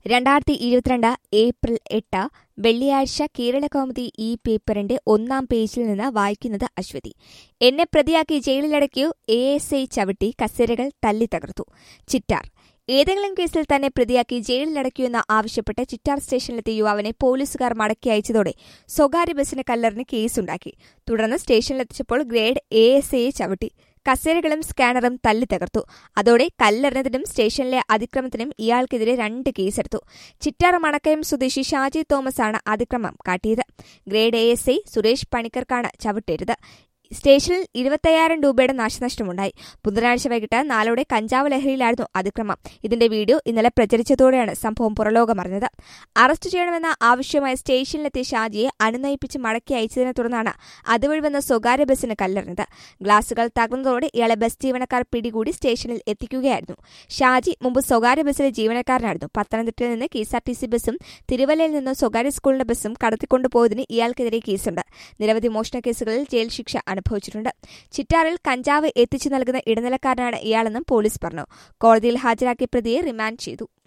രണ്ടായിരത്തി ഇരുപത്തിരണ്ട് ഏപ്രിൽ എട്ട് വെള്ളിയാഴ്ച കേരളകൗമുദി ഈ പേപ്പറിന്റെ ഒന്നാം പേജിൽ നിന്ന് വായിക്കുന്നത് അശ്വതി എന്നെ പ്രതിയാക്കി ജയിലിലടക്കിയു എ എസ് ഐ ചവിട്ടി കസേരകൾ തല്ലി തകർത്തു ചിറ്റാർ ഏതെങ്കിലും കേസിൽ തന്നെ പ്രതിയാക്കി ജയിലിലടക്കിയെന്ന് ആവശ്യപ്പെട്ട് ചിറ്റാർ സ്റ്റേഷനിലെത്തിയ യുവാവിനെ പോലീസുകാർ മടക്കി അയച്ചതോടെ സ്വകാര്യ ബസിന് കല്ലെറിഞ്ഞ് കേസുണ്ടാക്കി തുടർന്ന് സ്റ്റേഷനിലെത്തിച്ചപ്പോൾ ഗ്രേഡ് എ എസ് ഐയെ ചവിട്ടി കസേരകളും സ്കാനറും തല്ലി തകർത്തു അതോടെ കല്ലെറിഞ്ഞതിനും സ്റ്റേഷനിലെ അതിക്രമത്തിനും ഇയാൾക്കെതിരെ രണ്ട് കേസെടുത്തു ചിറ്റാർ മണക്കയം സ്വദേശി ഷാജി തോമസ് ആണ് അതിക്രമം കാട്ടിയത് grade A S I Suresh പണിക്കർക്കാണ് ചവിട്ടേറ്റത് സ്റ്റേഷനിൽ ഇരുപത്തയ്യായിരം രൂപയുടെ നാശനഷ്ടമുണ്ടായി ബുധനാഴ്ച വൈകിട്ട് നാലോടെ കഞ്ചാവ് ലഹരിയിലായിരുന്നു അതിക്രമം ഇതിന്റെ വീഡിയോ ഇന്നലെ പ്രചരിച്ചതോടെയാണ് സംഭവം പുറലോകമറിഞ്ഞത് അറസ്റ്റ് ചെയ്യണമെന്ന ആവശ്യമായ സ്റ്റേഷനിലെത്തിയ ഷാജിയെ അനുനയിപ്പിച്ച് മടക്കി അയച്ചതിനെ തുടർന്നാണ് അതുവഴി വന്ന സ്വകാര്യ ബസ്സിന് കല്ലെറിഞ്ഞത് ഗ്ലാസുകൾ തകർന്നതോടെ ഇയാളെ ബസ് ജീവനക്കാർ പിടികൂടി സ്റ്റേഷനിൽ എത്തിക്കുകയായിരുന്നു ഷാജി മുമ്പ് സ്വകാര്യ ബസ്സിലെ ജീവനക്കാരനായിരുന്നു പത്തനംതിട്ടയിൽ നിന്ന് K S R T C ബസ്സും തിരുവല്ലയിൽ നിന്ന് സ്വകാര്യ സ്കൂളിന്റെ ബസ്സും കടത്തിക്കൊണ്ടുപോയതിന് ഇയാൾക്കെതിരെ കേസുണ്ട് നിരവധി മോഷണ കേസുകളിൽ ജയിൽ ശിക്ഷ അനുഭവിച്ചിട്ടുണ്ട് ചിറ്റാറിൽ കഞ്ചാവ് എത്തിച്ചു നൽകുന്ന ഇടനിലക്കാരനാണ് ഇയാളെന്നും പോലീസ് പറഞ്ഞു കോടതിയിൽ ഹാജരാക്കിയ പ്രതിയെ റിമാൻഡ് ചെയ്തു